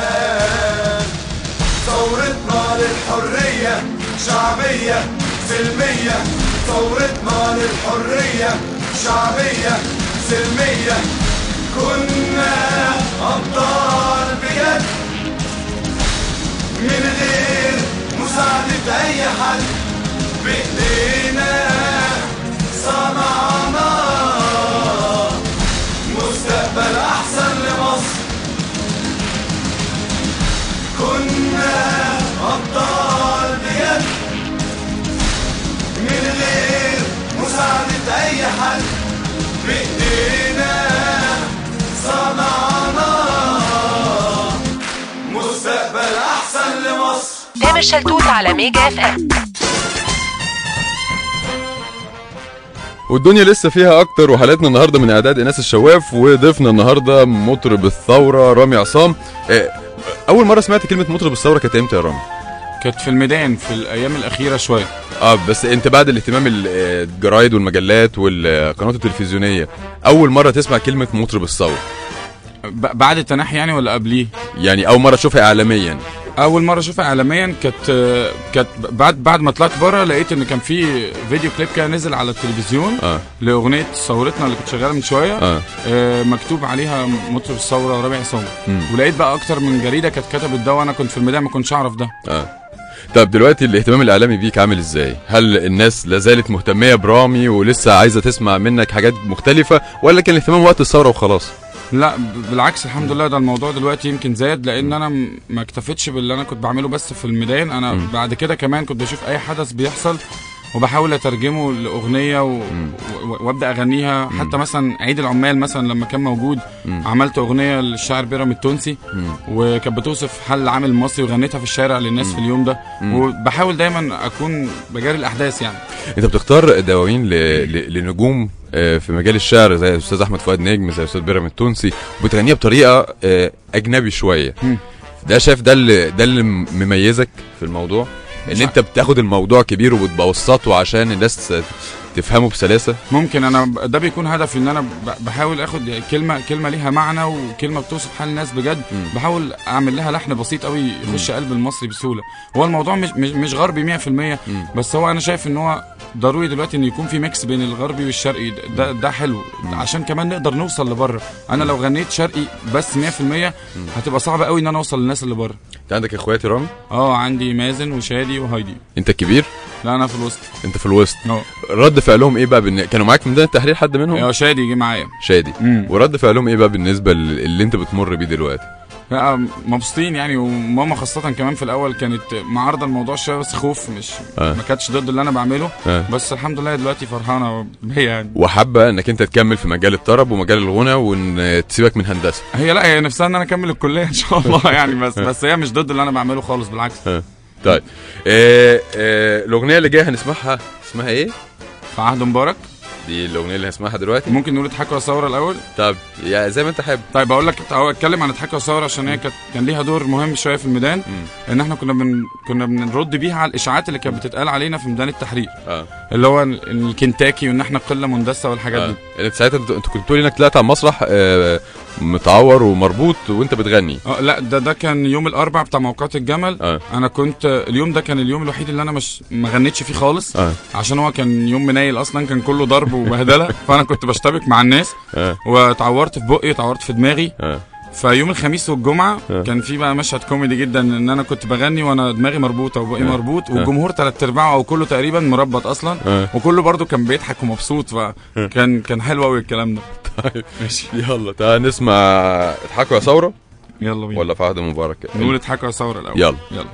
Speaker 5: ثورتنا للحرية شعبية سلمية ثورتنا للحرية شعبية سلمية كنا أبطال بجد من غير مساعدة أي حد بإيدينا صنعنا مستقبل أحسن لمصر كنا أبطال بجد من غير مساعدة أي حد بإيدينا صنعنا مستقبل أحسن لمصر
Speaker 1: تامر شلتوت على ميجا اف ام
Speaker 2: والدنيا لسه فيها اكتر وحلقتنا النهارده من اعداد ايناس الشواف وضيفنا النهارده مطرب الثوره رامي عصام آه، اول مره سمعت كلمه مطرب الثوره كانت امتى يا رامي
Speaker 3: كانت في الميدان في الايام الاخيره شويه
Speaker 2: اه بس انت بعد الاهتمام ال- آه، الجرايد والمجلات والقنوات التلفزيونيه اول مره تسمع كلمه مطرب الثوره
Speaker 3: ب- بعد التنحي يعني ولا قبليه
Speaker 2: يعني اول مره تشوفها اعلاميا
Speaker 3: اول مره اشوفها اعلاميا كانت كانت بعد بعد ما طلعت بره لقيت ان كان في فيديو كليب كده نزل على التلفزيون
Speaker 2: اه
Speaker 3: لاغنيه ثورتنا اللي كنت شغاله من شويه
Speaker 2: اه
Speaker 3: آه مكتوب عليها مطرب الثوره رابع عصام
Speaker 2: مم.
Speaker 3: ولقيت بقى اكتر من جريده كانت كتبت ده وانا كنت في الميدان ما كنتش اعرف ده
Speaker 2: اه طب دلوقتي الاهتمام الاعلامي بيك عامل ازاي؟ هل الناس لازالت مهتميه برامي ولسه عايزه تسمع منك حاجات مختلفه ولا كان الاهتمام وقت الثوره وخلاص؟
Speaker 3: لا ب- بالعكس الحمد لله ده الموضوع دلوقتي يمكن زاد لان انا م- ما اكتفيتش باللي انا كنت بعمله بس في الميدان انا
Speaker 2: مم.
Speaker 3: بعد كده كمان كنت بشوف اي حدث بيحصل وبحاول اترجمه لاغنيه و...
Speaker 2: مم.
Speaker 3: و... وابدا اغنيها حتى مثلا عيد العمال مثلا لما كان موجود
Speaker 2: مم.
Speaker 3: عملت اغنيه للشاعر بيرام التونسي
Speaker 2: مم.
Speaker 3: وكانت بتوصف حال العامل المصري وغنيتها في الشارع للناس في اليوم ده
Speaker 2: مم.
Speaker 3: وبحاول دايما اكون بجاري الاحداث يعني
Speaker 2: انت بتختار دواوين ل... ل... لنجوم آه، في مجال الشعر زي الاستاذ احمد فؤاد نجم زي الاستاذ بيرام التونسي وبتغنيها بطريقه آه، اجنبي شويه
Speaker 3: مم.
Speaker 2: ده شايف ده اللي ده اللي مميزك في الموضوع ان
Speaker 3: مش
Speaker 2: انت بتاخد الموضوع كبير وبتبسطه عشان الناس تفهمه بسلاسه
Speaker 3: ممكن انا ب- ده بيكون هدفي ان انا ب- بحاول اخد كلمه كلمه ليها معنى وكلمه بتوصف حال الناس بجد
Speaker 2: مم.
Speaker 3: بحاول اعمل لها لحن بسيط قوي يخش قلب المصري بسهوله هو الموضوع مش مش, مش غربي 100%
Speaker 2: مم.
Speaker 3: بس هو انا شايف ان هو ضروري دلوقتي ان يكون في ميكس بين الغربي والشرقي ده- ده ده حلو عشان كمان نقدر نوصل لبره انا لو غنيت شرقي بس 100% هتبقى صعبه قوي ان انا اوصل للناس اللي بره
Speaker 2: انت عندك اخواتي رامي
Speaker 3: اه عندي مازن وشادي وهايدي
Speaker 2: انت الكبير
Speaker 3: لا انا في الوسط
Speaker 2: انت في الوسط
Speaker 3: اه
Speaker 2: رد فعلهم ايه بقى بالن... كانوا معاك في ميدان التحرير حد منهم
Speaker 3: اه شادي جه معايا
Speaker 2: شادي
Speaker 3: مم.
Speaker 2: ورد فعلهم ايه بقى بالنسبه لل- اللي انت بتمر بيه دلوقتي
Speaker 3: لا مبسوطين يعني وماما خاصة كمان في الأول كانت معارضة الموضوع شوية بس خوف مش
Speaker 2: آه.
Speaker 3: ما كانتش ضد اللي أنا بعمله
Speaker 2: آه.
Speaker 3: بس الحمد لله دلوقتي فرحانة هي يعني
Speaker 2: وحابه انك انت تكمل في مجال الطرب ومجال الغنى وان تسيبك من هندسه
Speaker 3: هي لا هي نفسها إن أنا أكمل الكلية إن شاء الله يعني بس بس هي مش ضد اللي أنا بعمله خالص بالعكس
Speaker 2: طيب آه آه الاغنيه اللي جايه هنسمعها اسمها ايه
Speaker 3: في عهد مبارك
Speaker 2: دي الاغنيه اللي هنسمعها دلوقتي
Speaker 3: ممكن نقول اضحكوا يا ثورة الأول
Speaker 2: طب يا زي ما انت حابب
Speaker 3: طيب أقول لك أو أتكلم عن اضحكوا يا ثورة عشان هي كانت كان ليها دور مهم شوية في الميدان إن إحنا كنا بن كنا بنرد بيها على الإشاعات اللي كانت بتتقال علينا في ميدان التحرير
Speaker 2: اه
Speaker 3: اللي هو ال- الكنتاكي وإن إحنا قلة مندسة والحاجات
Speaker 2: اه
Speaker 3: دي
Speaker 2: انت ساعتها انت انت كنت بتقولي انك طلعت على المسرح آه متعور ومربوط وانت بتغني
Speaker 3: اه لا ده ده كان يوم الاربع بتاع موقعات الجمل
Speaker 2: اه
Speaker 3: انا كنت اليوم ده كان اليوم الوحيد اللي انا مش ما غنيتش فيه خالص
Speaker 2: اه
Speaker 3: عشان هو كان يوم منايل اصلا كان كله ضرب وبهدله فانا كنت بشتبك مع الناس
Speaker 2: اه
Speaker 3: واتعورت في بقي اتعورت في دماغي
Speaker 2: اه
Speaker 3: فيوم الخميس والجمعه
Speaker 2: اه.
Speaker 3: كان في بقى مشهد كوميدي جدا ان انا كنت بغني وانا دماغي مربوطه وبقي
Speaker 2: اه.
Speaker 3: مربوط والجمهور ثلاث ارباعه او كله تقريبا مربط اصلا
Speaker 2: اه
Speaker 3: وكله برضو كان بيضحك ومبسوط فكان كان حلو قوي الكلام ده
Speaker 2: طيب
Speaker 3: ماشي
Speaker 2: يلا تعال نسمع اضحكوا يا ثوره
Speaker 3: يلا بينا
Speaker 2: ولا في عهد مبارك
Speaker 3: نقول اضحكوا يا ثوره الاول
Speaker 2: يلا.
Speaker 3: يلا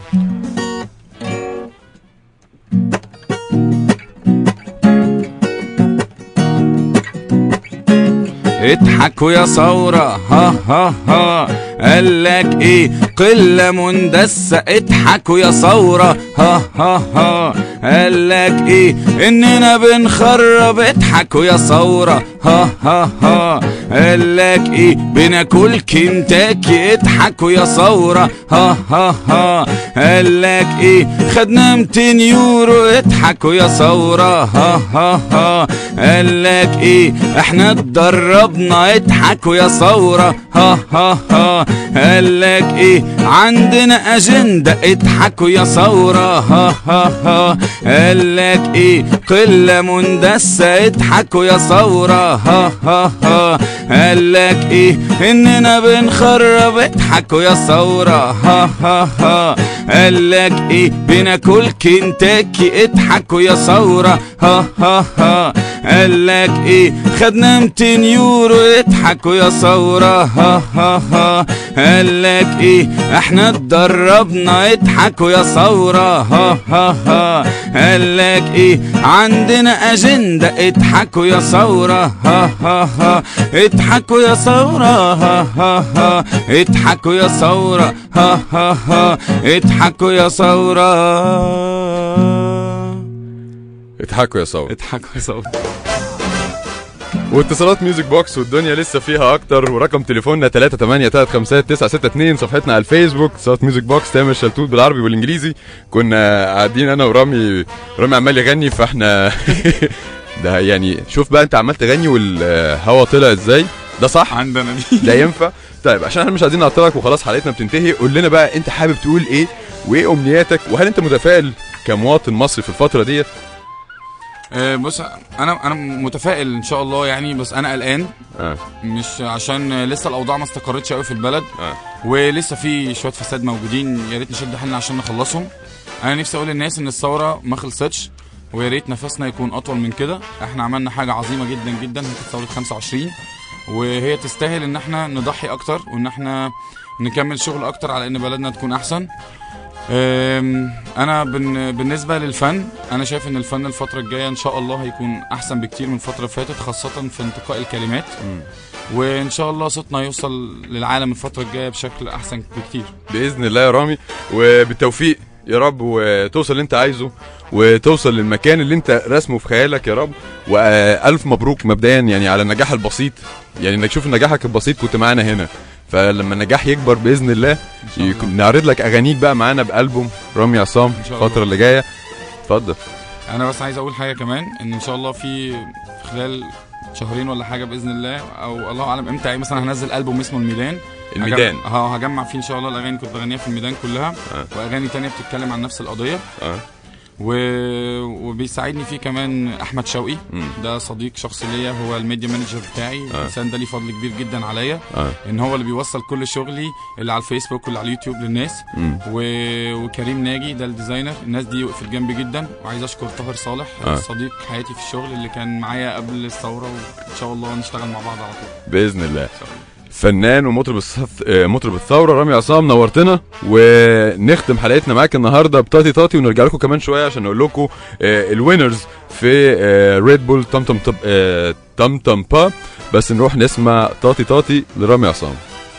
Speaker 3: اضحكوا يا ثورة ها ها ها قالك ايه قلة مندسة اضحكوا يا ثورة ها ها ها قالك ايه اننا بنخرب اضحكوا يا ثورة ها ها ها قالك ايه بناكل كنتاكي اضحكوا يا ثورة ها ها ها قالك ايه خدنا 200 يورو اضحكوا يا ثورة ها ها ها قالك ايه احنا اتدربنا اضحكوا يا ثورة ها ها ها قالك ايه عندنا اجندة اضحكوا يا ثورة ها ها ها قالك ايه قلة مندسة اضحكوا يا ثورة ها ها ها قالك ايه اننا بنخرب اضحكوا يا ثورة ها ها ها قالك ايه بناكل كنتاكي اضحكوا يا ثورة ها ها ها قالك ايه خدنا 200 يورو اضحكوا يا ثورة ها ها ها قالك ايه احنا اتدربنا اضحكوا يا ثورة ها ها ها قالك ايه عندنا اجندة اضحكوا يا ثورة ها ها ها اضحكوا يا ثورة ها ها ها اضحكوا يا ثورة ها ها ها اضحكوا يا ثورة
Speaker 2: اضحكوا يا ثوره
Speaker 3: اضحكوا يا ثورة
Speaker 2: واتصالات ميوزك بوكس والدنيا لسه فيها اكتر ورقم تليفوننا 3835962 صفحتنا على الفيسبوك اتصالات ميوزك بوكس تامر شلتوت بالعربي والانجليزي كنا قاعدين انا ورامي رامي عمال يغني فاحنا ده يعني شوف بقى انت عمال تغني والهوا طلع ازاي ده صح
Speaker 3: عندنا دي
Speaker 2: ده ينفع طيب عشان احنا مش عايزين نعطلك وخلاص حلقتنا بتنتهي قول لنا بقى انت حابب تقول ايه وايه امنياتك وهل انت متفائل كمواطن مصري في الفتره ديت
Speaker 3: آه، بص انا انا متفائل ان شاء الله يعني بس انا قلقان
Speaker 2: اه
Speaker 3: مش عشان لسه الاوضاع ما استقرتش قوي في البلد
Speaker 2: اه
Speaker 3: ولسه في شويه فساد موجودين يا ريت نشد حيلنا عشان نخلصهم انا نفسي اقول للناس ان الثوره ما خلصتش ويا ريت نفسنا يكون اطول من كده احنا عملنا حاجه عظيمه جدا جدا هي كانت ثوره 25 وهي تستاهل ان احنا نضحي اكتر وان احنا نكمل شغل اكتر على ان بلدنا تكون احسن أم، انا بن- بالنسبه للفن انا شايف ان الفن الفتره الجايه ان شاء الله هيكون احسن بكتير من الفتره اللي فاتت خاصه في انتقاء الكلمات وان شاء الله صوتنا يوصل للعالم الفتره الجايه بشكل احسن بكتير
Speaker 2: باذن الله يا رامي وبالتوفيق يا رب وتوصل اللي انت عايزه وتوصل للمكان اللي انت رسمه في خيالك يا رب والف مبروك مبدئيا يعني على النجاح البسيط يعني انك تشوف نجاحك البسيط كنت معانا هنا فلما النجاح يكبر باذن الله
Speaker 3: شاء الله.
Speaker 2: يكون نعرض لك اغانيك بقى معانا بالبوم رامي عصام
Speaker 3: إن شاء الله.
Speaker 2: الفتره اللي جايه اتفضل
Speaker 3: انا بس عايز اقول حاجه كمان ان ان شاء الله في خلال شهرين ولا حاجه باذن الله او الله اعلم امتى مثلا هنزل البوم اسمه الميدان
Speaker 2: الميدان
Speaker 3: هجمع, اه هجمع فيه ان شاء الله الاغاني اللي كنت بغنيها في الميدان كلها
Speaker 2: آه.
Speaker 3: واغاني تانية بتتكلم عن نفس القضيه
Speaker 2: اه
Speaker 3: و... وبيساعدني فيه كمان احمد شوقي
Speaker 2: مم.
Speaker 3: ده صديق شخصي ليا هو الميديا مانجر بتاعي
Speaker 2: آه.
Speaker 3: الانسان ده ليه فضل كبير جدا عليا
Speaker 2: اه
Speaker 3: ان هو اللي بيوصل كل شغلي اللي على الفيسبوك واللي على اليوتيوب للناس
Speaker 2: مم.
Speaker 3: و... وكريم ناجي ده الديزاينر الناس دي وقفت جنبي جدا وعايز اشكر طاهر صالح
Speaker 2: آه.
Speaker 3: صديق حياتي في الشغل اللي كان معايا قبل الثوره وان شاء الله نشتغل مع بعض على طول
Speaker 2: باذن الله
Speaker 3: إن شاء الله.
Speaker 2: فنان ومطرب الصف... آه، مطرب الثوره رامي عصام نورتنا ونختم حلقتنا معاك النهارده بطاطي طاطي ونرجع لكم كمان شويه عشان نقول لكم الوينرز في ريد بول تم تم تم آه، تم تم با بس نروح نسمع طاطي طاطي لرامي عصام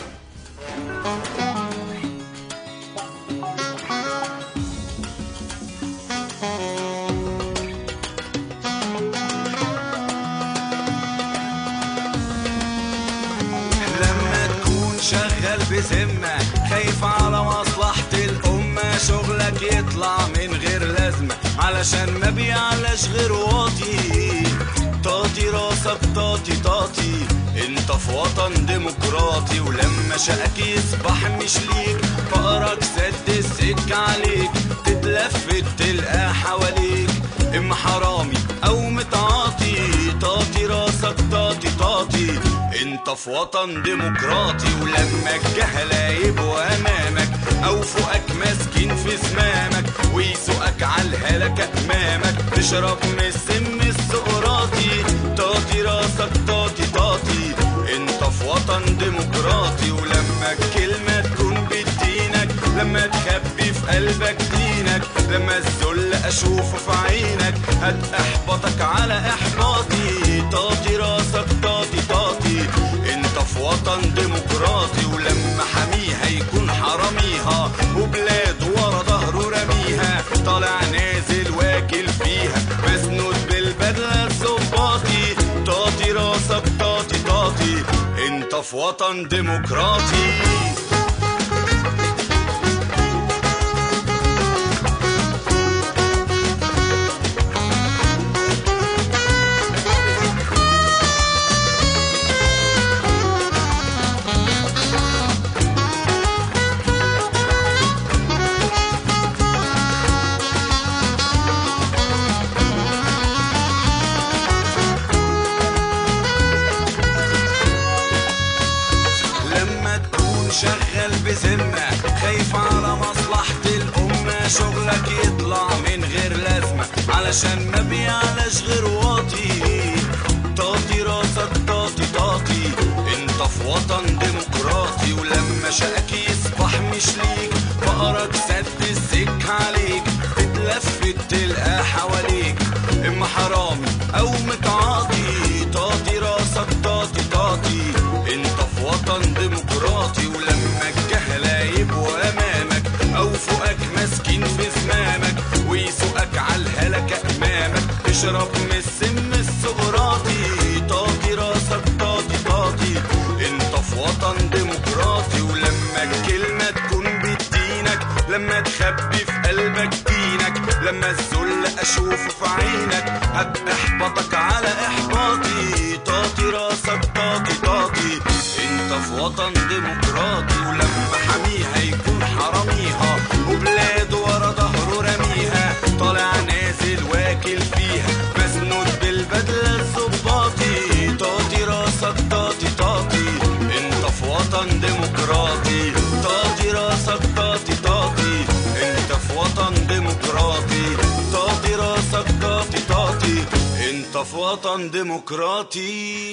Speaker 5: لما تكون شغال بذمة خايف على مصلحة الأمة شغلك يطلع من غير لازمة علشان ما بيعلاش غير واطي طاطي راسك طاطي طاطي انت في وطن ديمقراطي ولما شقك يصبح مش ليك فقرك سد السك عليك تتلفت تلقى حواليك اما حرامي او متعاطي طاطي راسك طاطي طاطي انت في وطن ديمقراطي ولما الجهلة يبقوا امامك او فوقك ماسكين في زمامك ويسوقك على الهلكة امامك تشرب من السم السقراطي طاطي راسك طاطي طاطي انت في وطن ديمقراطي ولما الكلمة تكون بدينك لما تخبي في قلبك دينك لما الذل اشوفه في عينك هتحبطك على احباطي طاطي راسك طاطي طاطي انت في وطن ديمقراطي ولما حميها يكون حراميها وبلاد ورا ظهره رميها طالع نازل واكل فيها مسنود بالبدلة الظباطي طاطي راسك طاطي طاطي انت في وطن ديمقراطي لما تكون شغال بذمة خايف على مصلحة الأمة شغلك يطلع من غير لازمة علشان ما بيعلاش غير واطي طاطي راسك طاطي طاطي انت في وطن ديمقراطي ولما شقك يصبح مش ليك فقرك سد السك عليك تتلفت تلقى حواليك اما حرامي او متعاطي طاطي راسك طاطي طاطي انت في وطن ديمقراطي ولما الجهلة يبقوا امامك او فوقك ماسكين في زمامك ويسوقك على الهلكة امامك تشرب من السم السقراطي طاطي راسك طاطي طاطي انت في وطن ديمقراطي ولما الكلمة تكون بدينك لما تخبي في قلبك دينك لما الذل اشوفه في عينك هتحبطك على احباطي طاطي راسك طاطي طاطي انت في وطن ديمقراطي ولما حميها يكون حراميها وبلاد ورا ظهره رميها طالع نازل واكل فيها مسنود بالبدلة الظباطي طاطي راسك طاطي طاطي انت في وطن ديمقراطي طاطي راسك طاطي طاطي انت في وطن ديمقراطي طاطي راسك طاطي طاطي انت في وطن ديمقراطي